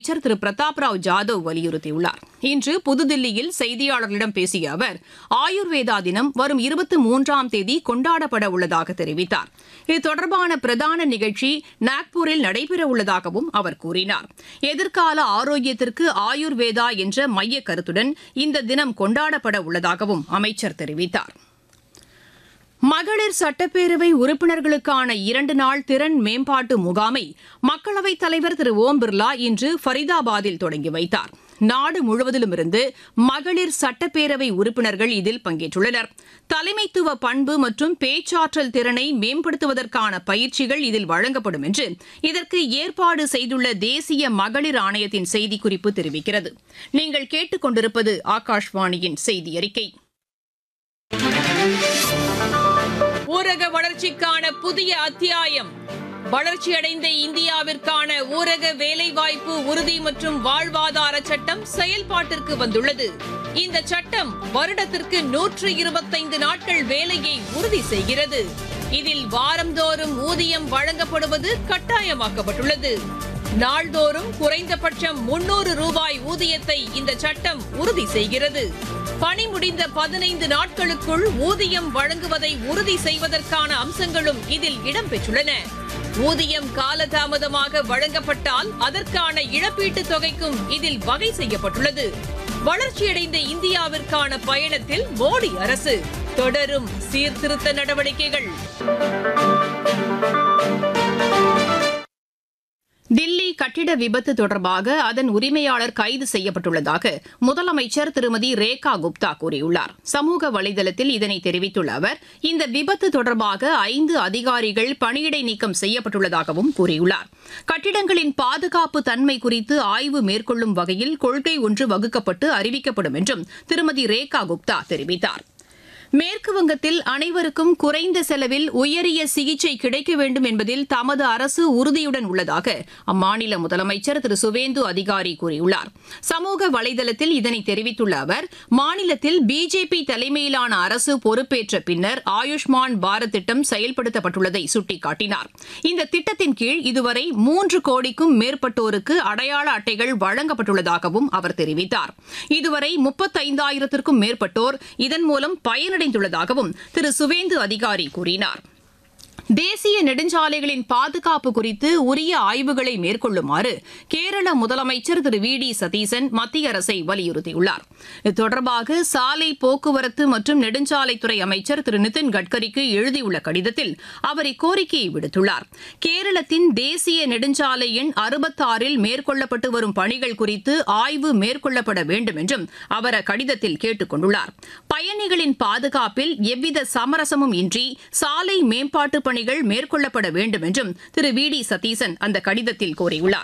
அமைச்சர் திரு பிரதாப் ராவ் ஜாதவ் வலியுறுத்தியுள்ளார் இன்று புதுதில்லியில் செய்தியாளர்களிடம் பேசிய அவர் ஆயுர்வேதா தினம் வரும் இருபத்தி மூன்றாம் தேதி கொண்டாடப்பட உள்ளதாக தெரிவித்தார் இது தொடர்பான பிரதான நிகழ்ச்சி நாக்பூரில் நடைபெறவுள்ளதாகவும் அவர் கூறினார் எதிர்கால ஆரோக்கியத்திற்கு ஆயுர்வேதா என்ற மைய கருத்துடன் இந்த தினம் கொண்டாடப்பட உள்ளதாகவும் அமைச்சர் தெரிவித்தார் மகளிர் சட்டப்பேரவை உறுப்பினர்களுக்கான இரண்டு நாள் திறன் மேம்பாட்டு முகாமை மக்களவைத் தலைவர் திரு ஓம் பிர்லா இன்று ஃபரிதாபாத்தில் தொடங்கி வைத்தார் நாடு முழுவதிலும் இருந்து மகளிர் சட்டப்பேரவை உறுப்பினர்கள் இதில் பங்கேற்றுள்ளனர் தலைமைத்துவ பண்பு மற்றும் பேச்சாற்றல் திறனை மேம்படுத்துவதற்கான பயிற்சிகள் இதில் வழங்கப்படும் என்று இதற்கு ஏற்பாடு செய்துள்ள தேசிய மகளிர் ஆணையத்தின் செய்திக்குறிப்பு தெரிவிக்கிறது நீங்கள் கேட்டுக்கொண்டிருப்பது ஆகாஷ்வாணியின் செய்தி அறிக்கை ஊரக வளர்ச்சிக்கான புதிய அத்தியாயம் வளர்ச்சியடைந்த இந்தியாவிற்கான ஊரக வேலைவாய்ப்பு உறுதி மற்றும் வாழ்வாதார சட்டம் செயல்பாட்டிற்கு வந்துள்ளது இந்த சட்டம் வருடத்திற்கு நூற்று இருபத்தைந்து நாட்கள் வேலையை உறுதி செய்கிறது இதில் வாரந்தோறும் ஊதியம் வழங்கப்படுவது கட்டாயமாக்கப்பட்டுள்ளது நாள்தோறும் குறைந்தபட்சம் முன்னூறு ரூபாய் ஊதியத்தை இந்த சட்டம் உறுதி செய்கிறது பணி முடிந்த பதினைந்து நாட்களுக்குள் ஊதியம் வழங்குவதை உறுதி செய்வதற்கான அம்சங்களும் இதில் இடம்பெற்றுள்ளன ஊதியம் காலதாமதமாக வழங்கப்பட்டால் அதற்கான இழப்பீட்டுத் தொகைக்கும் இதில் வகை செய்யப்பட்டுள்ளது வளர்ச்சியடைந்த இந்தியாவிற்கான பயணத்தில் மோடி அரசு தொடரும் சீர்திருத்த நடவடிக்கைகள் தில்லி கட்டிட விபத்து தொடர்பாக அதன் உரிமையாளர் கைது செய்யப்பட்டுள்ளதாக முதலமைச்சர் திருமதி ரேகா குப்தா கூறியுள்ளார் சமூக வலைதளத்தில் இதனை தெரிவித்துள்ள அவர் இந்த விபத்து தொடர்பாக ஐந்து அதிகாரிகள் பணியிடை நீக்கம் செய்யப்பட்டுள்ளதாகவும் கூறியுள்ளார் கட்டிடங்களின் பாதுகாப்பு தன்மை குறித்து ஆய்வு மேற்கொள்ளும் வகையில் கொள்கை ஒன்று வகுக்கப்பட்டு அறிவிக்கப்படும் என்றும் திருமதி ரேகா குப்தா தெரிவித்தார் மேற்கு வங்கத்தில் அனைவருக்கும் குறைந்த செலவில் உயரிய சிகிச்சை கிடைக்க வேண்டும் என்பதில் தமது அரசு உறுதியுடன் உள்ளதாக அம்மாநில முதலமைச்சர் திரு சுவேந்து அதிகாரி கூறியுள்ளார் சமூக வலைதளத்தில் இதனை தெரிவித்துள்ள அவர் மாநிலத்தில் பிஜேபி தலைமையிலான அரசு பொறுப்பேற்ற பின்னர் ஆயுஷ்மான் பாரத் திட்டம் செயல்படுத்தப்பட்டுள்ளதை சுட்டிக்காட்டினார் இந்த திட்டத்தின் கீழ் இதுவரை மூன்று கோடிக்கும் மேற்பட்டோருக்கு அடையாள அட்டைகள் வழங்கப்பட்டுள்ளதாகவும் அவர் தெரிவித்தார் இதுவரை முப்பத்தைந்தாயிரத்திற்கும் மேற்பட்டோர் இதன் மூலம் பயனடைந்துள்ளதாகவும் திரு சுவேந்து அதிகாரி கூறினார் தேசிய நெடுஞ்சாலைகளின் பாதுகாப்பு குறித்து உரிய ஆய்வுகளை மேற்கொள்ளுமாறு கேரள முதலமைச்சர் திரு வி டி சதீசன் மத்திய அரசை வலியுறுத்தியுள்ளார் இது தொடர்பாக சாலை போக்குவரத்து மற்றும் நெடுஞ்சாலைத்துறை அமைச்சர் திரு நிதின் கட்கரிக்கு எழுதியுள்ள கடிதத்தில் அவர் இக்கோரிக்கையை விடுத்துள்ளார் கேரளத்தின் தேசிய நெடுஞ்சாலை எண் அறுபத்தாறில் மேற்கொள்ளப்பட்டு வரும் பணிகள் குறித்து ஆய்வு மேற்கொள்ளப்பட வேண்டும் என்றும் அவர் அக்கடிதத்தில் கேட்டுக் கொண்டுள்ளார் பயணிகளின் பாதுகாப்பில் எவ்வித சமரசமும் இன்றி சாலை மேம்பாட்டு பணிகள் மேற்கொள்ளப்பட வேண்டும் என்றும் திரு வி டி சதீசன் அந்த கடிதத்தில் கோரியுள்ளார்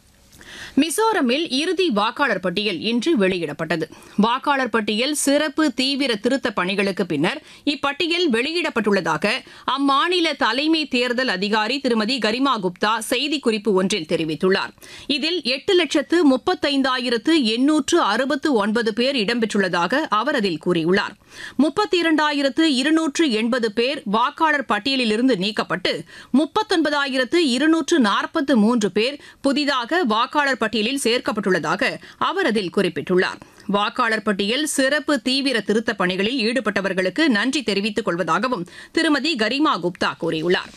மிசோரமில் இறுதி வாக்காளர் பட்டியல் இன்று வெளியிடப்பட்டது வாக்காளர் பட்டியல் சிறப்பு தீவிர திருத்த பணிகளுக்கு பின்னர் இப்பட்டியல் வெளியிடப்பட்டுள்ளதாக அம்மாநில தலைமை தேர்தல் அதிகாரி திருமதி கரிமா குப்தா செய்திக்குறிப்பு ஒன்றில் தெரிவித்துள்ளார் இதில் எட்டு லட்சத்து முப்பத்தைந்தாயிரத்து எண்ணூற்று அறுபத்து ஒன்பது பேர் இடம்பெற்றுள்ளதாக அவர் அதில் கூறியுள்ளார் முப்பத்தி இரண்டாயிரத்து இருநூற்று எண்பது பேர் வாக்காளர் பட்டியலிலிருந்து நீக்கப்பட்டு முப்பத்தொன்பதாயிரத்து இருநூற்று நாற்பத்து மூன்று பேர் புதிதாக வாக்காளர் பட்டியலில் சேர்க்கப்பட்டுள்ளதாக அவர் அதில் குறிப்பிட்டுள்ளார் வாக்காளர் பட்டியல் சிறப்பு தீவிர திருத்தப் பணிகளில் ஈடுபட்டவர்களுக்கு நன்றி தெரிவித்துக் கொள்வதாகவும் திருமதி கரிமா குப்தா கூறியுள்ளார்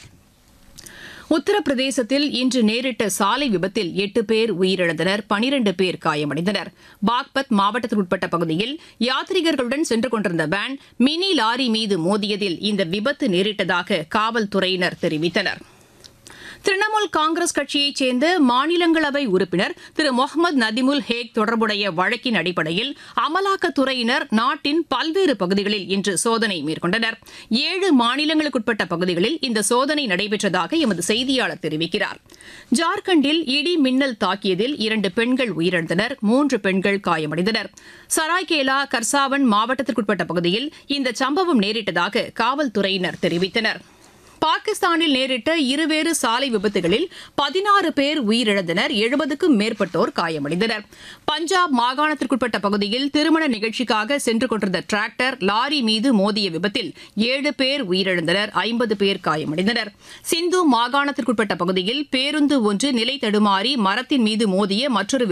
உத்தரப்பிரதேசத்தில் இன்று நேரிட்ட சாலை விபத்தில் எட்டு பேர் உயிரிழந்தனர் பனிரண்டு பேர் காயமடைந்தனர் பாக்பத் மாவட்டத்திற்குட்பட்ட பகுதியில் யாத்ரீகர்களுடன் சென்று கொண்டிருந்த வேன் மினி லாரி மீது மோதியதில் இந்த விபத்து நேரிட்டதாக காவல்துறையினர் தெரிவித்தனர் திரிணாமுல் காங்கிரஸ் கட்சியைச் சேர்ந்த மாநிலங்களவை உறுப்பினர் திரு முகமது நதிமுல் ஹேக் தொடர்புடைய வழக்கின் அடிப்படையில் அமலாக்கத்துறையினர் நாட்டின் பல்வேறு பகுதிகளில் இன்று சோதனை மேற்கொண்டனர் ஏழு மாநிலங்களுக்குட்பட்ட பகுதிகளில் இந்த சோதனை நடைபெற்றதாக எமது செய்தியாளர் தெரிவிக்கிறார் ஜார்க்கண்டில் இடி மின்னல் தாக்கியதில் இரண்டு பெண்கள் உயிரிழந்தனர் மூன்று பெண்கள் காயமடைந்தனர் சராய்கேலா கர்சாவன் மாவட்டத்திற்குட்பட்ட பகுதியில் இந்த சம்பவம் நேரிட்டதாக காவல்துறையினர் தெரிவித்தனர் பாகிஸ்தானில் நேரிட்ட இருவேறு சாலை விபத்துகளில் பதினாறு பேர் உயிரிழந்தனர் எழுபதுக்கும் மேற்பட்டோர் காயமடைந்தனர் பஞ்சாப் மாகாணத்திற்குட்பட்ட பகுதியில் திருமண நிகழ்ச்சிக்காக சென்று கொண்டிருந்த டிராக்டர் லாரி மீது மோதிய விபத்தில் ஏழு பேர் உயிரிழந்தனர் ஐம்பது பேர் காயமடைந்தனர் சிந்து மாகாணத்திற்குட்பட்ட பகுதியில் பேருந்து ஒன்று நிலை தடுமாறி மரத்தின் மீது மோதிய மற்றொரு